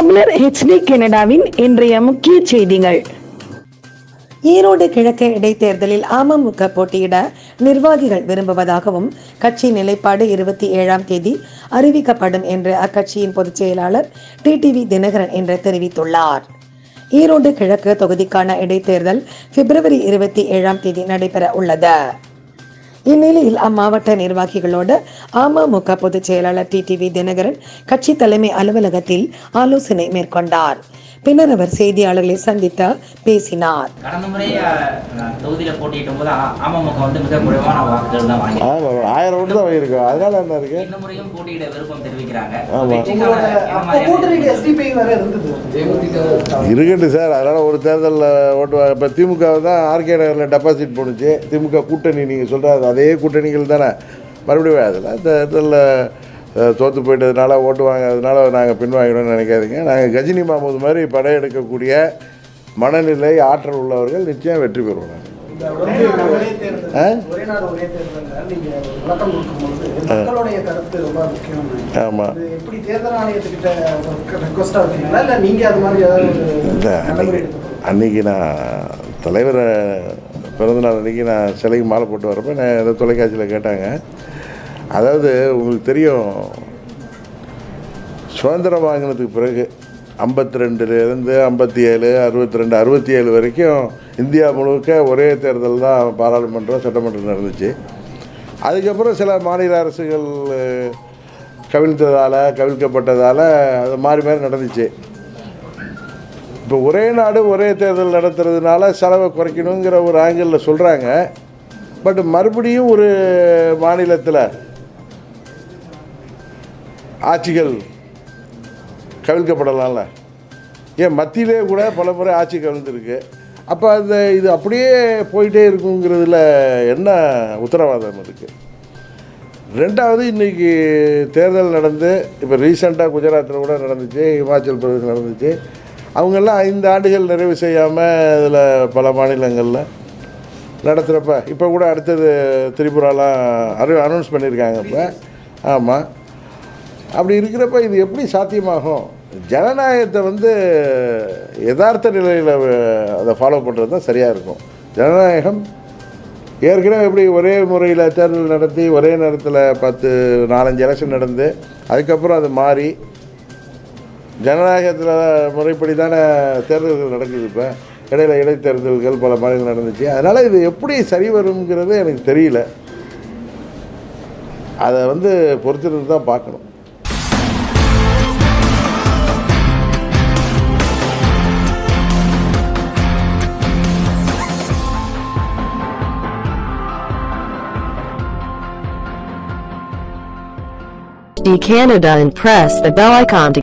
தமிழர் ஹெச்டி கனடாவின் இன்றைய முக்கிய செய்திகள் ஈரோடு கிழக்கு இடைத்தேர்தலில் அமமுக போட்டியிட நிர்வாகிகள் விரும்புவதாகவும் கட்சி நிலைப்பாடு இருபத்தி ஏழாம் தேதி அறிவிக்கப்படும் என்று அக்கட்சியின் பொதுச் செயலாளர் டிடிவி தினகரன் என்று தெரிவித்துள்ளார் ஈரோடு கிழக்கு தொகுதிக்கான இடைத்தேர்தல் பிப்ரவரி இருபத்தி ஏழாம் தேதி நடைபெற உள்ளது இந்நிலையில் அம்மாவட்ட நிர்வாகிகளோடு அமமுக பொதுச் செயலாளர் டிடிவி தினகரன் கட்சி தலைமை அலுவலகத்தில் ஆலோசனை மேற்கொண்டார் பின்னர் அவர் செய்தியாளர்களை சந்தித்து பேசினார் கடந்த முறை அஹ், தொகுதியில போட்டியிடும் போது அ- அமமுக வந்து மிக குறைவான வாக்குகள் தான் வாங்கி ஆமாம் ஆயிரம் ஓட்டு தான் வாங்கியிருக்கோம் அதனால என்ன இருக்கு இந்த முறையும் போட்டியிட விருப்பம் தெரிவிக்கிறாங்க ஆமா. வெற்றிக்கான என்ன அப்போ கூட்டணி மாதிரியான எஸ்டிபி வேற இருந்தது இருக்கட்டும் சார் அதனால் ஒரு தேர்தலில் ஓட்டு வா- இப்போ திமுக தான் ஆர்கே நகரில் டெபாசிட் போணுச்சு திமுக கூட்டணி நீங்கள் சொல்கிற அதே கூட்டணிகள் தானே மறுபடியும் அதில் இந்த தேர்தலில் தோற்று போயிட்டதுனால ஓட்டு வாங்காததுனால நாங்கள் பின்வாங்கிடணும்னு நினைக்காதீங்க நாங்கள் கஜினி மாமூது மாதிரி படையெடுக்கக்கூடிய மனநிலை ஆற்றல் உள்ளவர்கள் நிச்சயம் வெற்றி பெறுவோம் நாங்கள் இந்த ஒரே நாடு ஒரே தேர்தல் ஆ? ஒரே நாடு ஒரே தேர்தல் நீங்க விளக்கம் கொடுக்கும்போது மக்களுடைய கருத்து ரொம்ப முக்கியம் ஆமாம் இது எப்படி தேர்தல் ஆணையத்துக்கிட்ட ரெக்வஸ்டா வச்சீங்களா இல்ல நீங்க அது மாதிரி ஏதாவது ஒரு இல்லை நடைமுறை அன்னைக்கு எடுத்து அன்னைக்கு நான் தலைவர் பிறந்தநாள் அன்னைக்கு நான் சிலைக்கு மாலை போட்டு வரப்போ நான் ஏதோ தொலைக்காட்சியில் கேட்டாங்க அதாவது உங்களுக்கு தெரியும் சுதந்திரம் வாங்கினதுக்கு பிறகு ஐம்பத்தி ரெண்டுலேருந்து ஐம்பத்தி ஏழு அறுபத்தி ரெண்டு அறுபத்தி ஏழு வரைக்கும் இந்தியா முழுக்க ஒரே தேர்தல் தான் பாராளுமன்றம் சட்டமன்றம் நடந்துச்சு அதுக்கப்புறம் சில மாநில அரசுகள் அஹ், கவிழ்த்ததால் கவிழ்க்கப்பட்டதால் அது மாறி மாறி நடந்துச்சு இப்போ ஒரே நாடு ஒரே தேர்தல் நடத்துறதுனால செலவை குறைக்கணுங்கிற ஒரு ஆங்கிளில் சொல்கிறாங்க பட் மறுபடியும் ஒரு மாநிலத்தில் ஆட்சிகள் கவிழ்க்கப்படலாம்ல ஏன் மத்தியிலே கூட பல முறை ஆட்சி கவிழ்ந்துருக்கு அப்போ அந்த இது அப்படியே போயிட்டே இருக்குங்கிறதுல என்ன உத்தரவாதம் இருக்குது ரெண்டாவது இன்றைக்கி தேர்தல் நடந்து இப்போ ரீசெண்டாக குஜராத்தில் கூட நடந்துச்சு இமாச்சல் பிரதேசம் நடந்துச்சு அவங்கெல்லாம் ஐந்து ஆண்டுகள் நிறைவு செய்யாமல் இதில் பல மாநிலங்களில் நடத்துகிறப்ப இப்போ கூட அடுத்தது திரிபுராலாம் அறி அனௌன்ஸ் பண்ணியிருக்காங்க இப்போ ஆமாம் அப்படி இருக்கிறப்ப இது எப்படி சாத்தியமாகும் ஜனநாயகத்தை வந்து யதார்த்த நிலையில் அதை ஃபாலோ பண்ணுறது தான் சரியாக இருக்கும் ஜனநாயகம் ஏற்கனவே எப்படி ஒரே முறையில் தேர்தல் நடத்தி ஒரே நேரத்தில் பத்து நாலஞ்சு எலெக்ஷன் நடந்து அதுக்கப்புறம் அது மாறி ஜனநாயகத்தில் முறைப்படி தானே தேர்தல்கள் நடக்குது இப்போ இடையில இடைத்தேர்தல்கள் பல மாநிலங்கள் நடந்துச்சு அதனால் இது எப்படி சரி வருங்கிறது எனக்கு தெரியல அதை வந்து பொறுத்திருந்து தான் பார்க்கணும் Canada and press the bell icon to